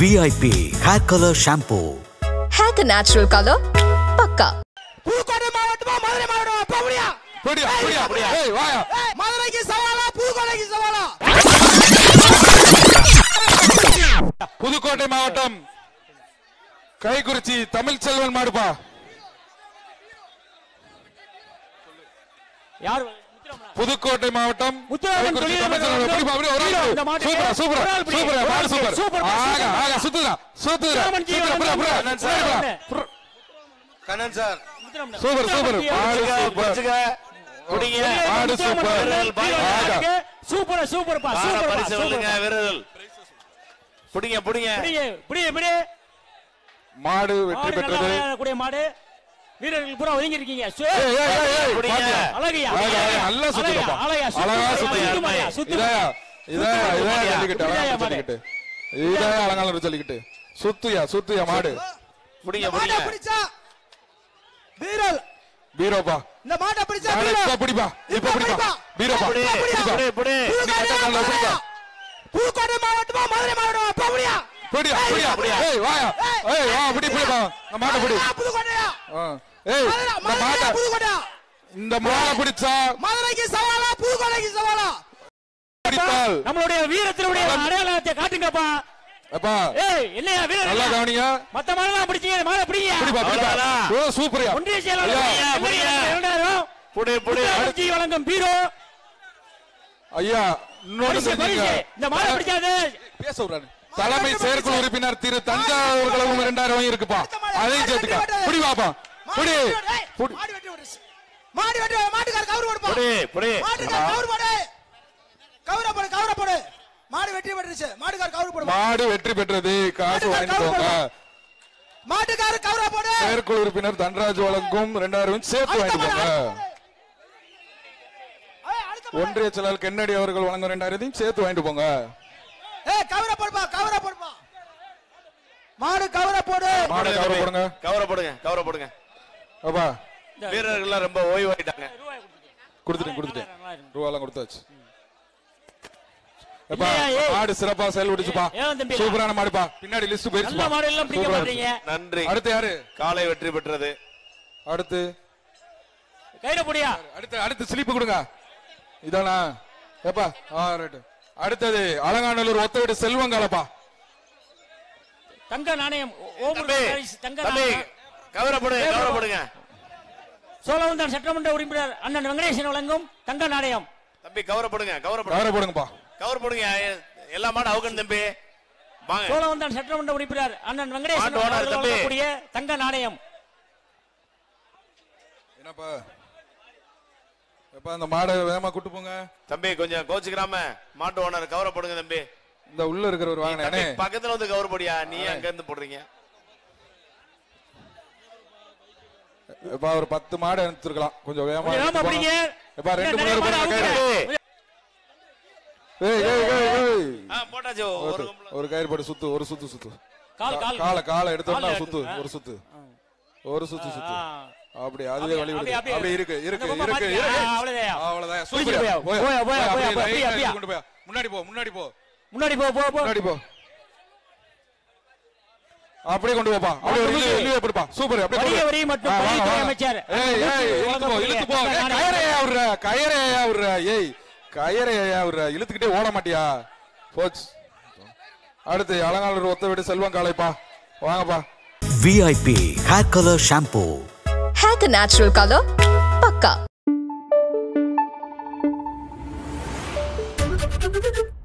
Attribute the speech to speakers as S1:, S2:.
S1: VIP hair colour shampoo
S2: ஹேக்கு natural colour பக்கா
S3: புதுக்கோட்டை மாவட்டமா மதுரை மாவட்டமா போடியா
S4: புடியா புடியா புடியா ஏய் வாயா
S3: மதுரைக்கு சவாலா புதுக்கோட்டைக்கு சவாலா
S4: புதுக்கோட்டை மாவட்டம் கைக்குறிச்சி தமிழ் செல்வன் மாடுப்பா
S5: யார்
S4: புதுக்கோட்டை மாவட்டம்
S5: முத்துராமன்
S4: கைக்குறிச்சி
S5: தொழிலாளர்
S4: தமிழ் செல்வன்
S5: வந்து
S4: அப்படிப்பா, அப்படியே ஒரு ஆள்
S5: இந்த மாட்டுக்கு
S4: சூப்பரா சூப்பரா
S5: ஒரு ஆள் பிடி.
S4: சூப்பரா
S5: ஒரு
S4: மாடு
S5: ஆள்
S4: சூப்பர்
S5: சூப்பர்,
S4: ஆக
S5: சூப்பர்.
S4: ஆக சுத்துதா சுத்துதா
S5: முத்துராமன் ஜி
S4: சுத்துதா
S5: வந்து
S4: அப்புறம் அப்புறம்
S5: கண்ணன் சார்.
S4: அப்புறம்
S6: கண்ணன் சார்
S4: சூப்பர் சூப்பர் மாடு சூப்பர்
S6: பிடிச்சுக்க குடிங்க
S4: மாடு சூப்பர் ஆக
S5: சூப்பர் சூப்பர்ப்பா
S6: வார
S5: சூப்பர்
S6: பரிசு வெல்லுங்க வீரர்கள் புடிங்க புடிங்க
S5: பிடியே பிடியே பிடியே
S4: மாடு வெற்றி
S5: மாடு நல்லா
S4: பெற்றது
S5: விளையாடக்கூடிய மாடு வீரர்கள் பூரா ஒதுங்கி இருக்கீங்க சு-
S4: ஏய் ஏய் ஏய் ஏய்
S6: புடிங்க.
S4: பாத்தியா?
S5: அழகையா
S4: அழகா, அழகா, நல்லா சுத்துதப்பா.
S5: அழகையா
S4: அழகா
S5: சுத்து
S4: சுத்துது.
S5: மாடியா, சுத்து
S4: இதாயா, இதாயா, இதாயா
S5: மாடியா.
S4: ஜல்லிக்கட்டு,
S5: இதாயா
S4: அழகா
S5: மாடு.
S4: ஜல்லிக்கட்டு. இதாயா அலங்காநல்லூர் ஜல்லிக்கட்டு. சுத்துயா சுத்துயா மாடு
S6: புடிங்க
S3: மாட்டை
S6: புடிங்க
S3: பிடிச்சா வீரல்
S4: பீரோப்பா
S3: இந்த மாட்டை பிடிச்சா
S4: மாடு
S3: வீரல்
S4: இப்ப பிடிப்பா இப்ப பிடிப்பா பீரோப்பா
S6: புடி
S4: பிடிப்பா
S6: புடி புடி
S3: புதுக்கோட்டை
S4: நீ கட்ட கால்ல
S3: புதுக்கோட்டை மாவட்டமா மதுரை மாவட்டமா போடியா
S4: பிடியா பிடியா
S6: பிடியா.
S4: ஏய் வாயா ஏய் வா பிடி பிடிப்பா இந்த மாட்டை பிடி
S3: புதுக்கோட்டையா
S4: ஆ. ஏய்
S3: மதுரை
S4: இந்த
S3: மதுரையா
S4: மாட்டை
S3: புதுக்கோட்டையா
S4: இந்த மாடை பிடிச்சா
S3: மதுரைக்கு சவாலா புதுக்கோட்டைக்கு சவாலா
S4: பிடித்தால்
S5: நம்மளுடைய வீரத்தினுடைய அடையாளத்தை காட்டுங்கப்பா
S4: அப்பா
S5: ஏய் என்னையா
S4: நல்லா
S5: வீரர்
S4: கவனிங்க
S5: மத்த மாடெல்லாம் பிடிச்சீங்க மாடை பிடிங்க
S4: பிடிப்பா பிடிப்பா
S6: அவ்வளவுதான்.
S4: ஓ சூப்பர்யா
S5: ஒன்றிய செயலாளர்
S4: ஐயா,
S5: எம்எல்ஏ இரண்டாயிரம்
S6: புடி புடி
S5: முத்துராமன் ஜி வழங்கும் பீரோ
S4: ஐயா இன்னொன்னு
S5: பரிசு பரிசு
S4: தெரிஞ்சுங்க.
S5: இந்த மாடை பிடிச்சாது
S4: பேச விடுறாரு. தலைமை செயற்குழு உறுப்பினர் திரு தஞ்சாவூர் கழகம் இரண்டாயிரம் வாங்கி இருக்குப்பா அதையும் சேர்த்துக்க புடி வாப்பா புடி புடி
S3: மாடு வெட்டி விட்டுருச்சு மாடு வெட்டி மாட்டுக்கார கவுரு கொடுப்பா
S6: புடி புடி
S3: மாட்டுக்கார கவுரு போடு கவுர போடு கவுர போடு மாடு வெட்டி விட்டுருச்சு மாட்டுக்கார கவுரு போடு
S4: மாடு வெற்றி பெற்றது காசு வாங்கிட்டு போங்க
S3: மாட்டுக்கார கவுர போடு
S4: செயற்குழு உறுப்பினர் தன்ராஜ் வழங்கும் ரெண்டாயிரம் சேர்த்து
S3: அடுத்த
S4: வாங்கிட்டு
S3: மாடு,
S4: போங்க
S3: ஏய், அடுத்த மாடு.
S4: ஒன்றிய செயலாளர் கென்னடி அவர்கள் வழங்கும் ரெண்டாயிரத்தையும் சேர்த்து வாங்கிட்டு போங்க
S3: ஏய் கவுர போடுப்பா கவுர போடுப்பா மாடு கவுர போடு
S4: மாடை கவர போடுங்க
S6: கவர போடுங்க கவர போடுங்க
S4: அப்பா
S6: வீரர்கள்லாம் ரொம்ப ஓய்வாயிட்டாங்க
S4: கொடுத்துட்டேன் கொடுத்துட்டேன் ரூபாலாம் கொடுத்தாச்சு அப்பா
S5: இல்லையா, ஏய்.
S4: மாடு சிறப்பா செயல்படுச்சுப்பா
S5: ஏன் தம்பி?
S4: சூப்பரான மாடுப்பா பின்னாடி லிஸ்ட்
S5: நல்ல
S4: போயிருச்சுப்பா
S5: மாடு எல்லாம் பிடிக்க
S4: சூப்பரா
S5: மாட்டீங்க
S4: இருக்கு.
S6: நன்றி
S4: அடுத்து யாரு
S6: காலை வெற்றி பெற்றது
S4: அடுத்து
S5: கையில பொடியா
S4: அடுத்து அடுத்து ஸ்லிப் கொடுங்க இதானா ஏப்பா ஆ ரைட் அடுத்தது அலங்காநல்லூர் ஒத்த வீடு செல்வங்காலப்பா
S5: தங்க நாணயம் ஓ-
S6: தம்பி
S5: ஓமூர் பரிசு தங்க
S6: தம்பி
S5: நாணயம்
S6: கவர போடுங்க கவர போடுங்க
S5: சோழவந்தான் சட்டமன்ற உறுப்பினர் அண்ணன் வெங்கடேசன் வழங்கும் தங்க நாணயம்
S6: தம்பி கவர போடுங்க கவர போடுங்க
S4: கவர போடுங்கப்பா
S6: கவர் போடுங்க எல்லா மாடும் அவுக்கணும் தம்பி வாங்க
S5: சோழவந்தான் சட்டமன்ற உறுப்பினர் அண்ணன் வெங்கடேசன்
S6: மாட்டு ஓனர்
S5: அவர்கள்
S6: தம்பி.
S5: வழங்கக்கூடிய தங்க நாணயம்
S4: என்னப்பா எப்பா அந்த மாடை வேகமா கூட்டு போங்க
S6: தம்பி கொஞ்சம் கோச்சுக்கிறாம மாட்டு ஓனர் கவர போடுங்க தம்பி
S4: இந்த உள்ள இருக்கிறவர் வாங்கினே
S6: தம்பி, பக்கத்துல வந்து கவர் போடியா நீ அங்க இருந்து போடுறீங்க
S4: எப்பா ஒரு பத்து மாடு எடுத்துருக்கலாம் கொஞ்சம் வேகமா
S5: கொஞ்சம் வேகமா
S4: எடுத்து
S5: பிடிங்க.
S4: போங்க. எப்பா ரெண்டு
S5: நிறைய
S4: மூணு
S5: மாடு
S4: பேர்
S5: அவுக்குங்க.
S4: கயிறு ஏய் ஏய் ஏய் ஏய்
S6: ஆ, போட்டாச்சு ஒரு
S4: ஒரு-
S6: கும்பல.
S4: ஒரு கயிறு போட்டு சுத்து ஒரு சுத்து சுத்து
S5: கால் கால்
S4: காலை காலை எடுத்தோம்னா
S5: கால்ல
S4: சுத்து
S5: எடுத்து,
S4: ஒரு சுத்து ஒரு சுத்து சுத்து
S5: ஆ.
S4: அப்படி அதுவே
S5: அப்படியே,
S4: வழி விடுது
S5: அப்படியே,
S4: அப்படி இருக்கு இருக்கு
S5: அந்த பக்கம்
S4: இருக்கு
S5: மாத்திக்க.
S4: இருக்கு
S5: ஆ, அவ்வளவுதான்.
S4: அவ்வளவுதான்
S5: பிடிச்சிட்டு
S4: சூப்பர்
S5: போயா, போயா, போயா, போயா, போயா, அப்படியே, அப்படியே.
S4: கொண்டு போய் முன்னாடி போ முன்னாடி போ
S5: முன்னாடி போ போ போ
S4: முன்னாடி போ அப்படியே கொண்டு போப்பா அப்படியே ஒரு இழு- இழுவை பிடிப்பா சூப்பர் அப்படியே
S5: வணிக
S4: கொண்டு
S5: வரி
S4: போ.
S5: மற்றும்
S4: ஆ, வாங்க,
S5: பதிவுத்துறை
S4: வாங்க.
S5: அமைச்சர்.
S4: ஏய் ஏய் இழுத்து போ இழுத்து போ ஏய், கயரை ஏன் விடுற கயரை ஏன் விடுற ஏய் கயரை ஏன் விடுற இழுத்துக்கிட்டே ஓட மாட்டியா போச்சு அடுத்து அலங்காநல்லூர் ஒத்த வீடு செல்வம் காலைப்பா வாங்கப்பா
S1: விஐபி ஹேர் கலர் ஷாம்பூ
S2: ஹேக்கு நேச்சுரல் கலர் பக்கா